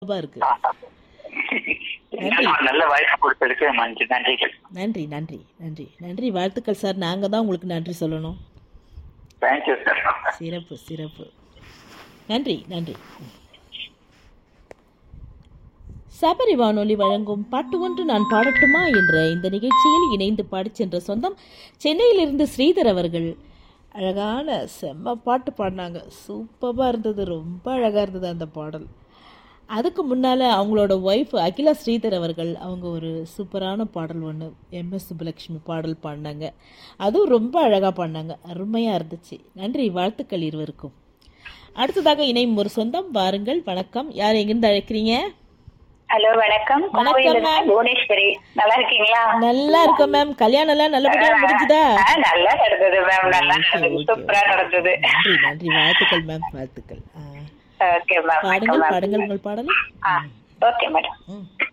சூப்பரா இருக்கு நல்ல வாய்ப்பு கொடுத்ததுக்கு நன்றி நன்றிகள் நன்றி நன்றி நன்றி நன்றி வாழ்த்துக்கள் சார் நாங்க தான் உங்களுக்கு நன்றி சொல்லணும் தேங்க்யூ சார் சிறப்பு சிறப்பு நன்றி நன்றி சபரி வானொலி வழங்கும் பாட்டு ஒன்று நான் பாடட்டுமா என்ற இந்த நிகழ்ச்சியில் இணைந்து பாடிச் சென்ற சொந்தம் சென்னையிலிருந்து ஸ்ரீதர் அவர்கள் அழகான செம்ம பாட்டு பாடினாங்க சூப்பராக இருந்தது ரொம்ப அழகாக இருந்தது அந்த பாடல் அதுக்கு முன்னால் அவங்களோட ஒய்ஃப் அகிலா ஸ்ரீதர் அவர்கள் அவங்க ஒரு சூப்பரான பாடல் ஒன்று எம்எஸ் சுப்புலக்ஷ்மி பாடல் பாடினாங்க அதுவும் ரொம்ப அழகாக பாடினாங்க அருமையாக இருந்துச்சு நன்றி வாழ்த்துக்கள் இருவருக்கும் அடுத்ததாக இணையும் ஒரு சொந்தம் வாருங்கள் வணக்கம் யார் எங்கிருந்து அழைக்கிறீங்க ஹலோ வணக்கம் வணக்கம், கோவையிலிருந்து ma'am. புவனேஸ்வரி நல்லா இருக்கீங்களா நல்லா இருக்கோம் மேம் கல்யாணம் எல்லாம் நல்லபடியா முடிஞ்சுதா ஆ, நல்லா நடந்தது மேம் நல்லா Okay, நடந்தது okay, சூப்பரா okay. நடந்தது நன்றி நன்றி வாழ்த்துக்கள் மேம் வாழ்த்துக்கள் ஆ. ஓகே மேம் பாடுங்கள் பாடுங்கள் உங்கள் பாடலை ஆ ஓகே மேடம் ம்